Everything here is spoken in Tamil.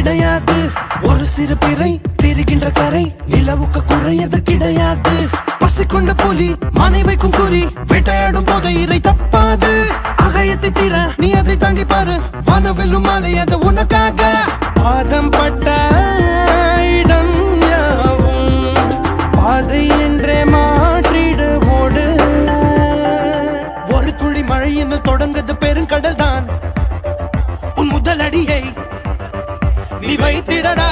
கிடையாது ஒரு சிறு பிறை தெரிகின்ற கரை நிலவுக்கு குறையது கிடையாது பசி கொண்ட புலி மனை வைக்கும் குறி வேட்டையாடும் போது இறை தப்பாது அகயத்தை தீர நீ அதை தாண்டி பாரு வானவெல்லும் மாலை அது உனக்காக பாதம் பட்ட இடம் யாவும் பாதை என்றே மாற்றிடு ஓடு ஒரு துளி மழையின்னு தொடங்குது பெருங்கடல் தான் உன் முதல் அடியை நீ வைத்திடடா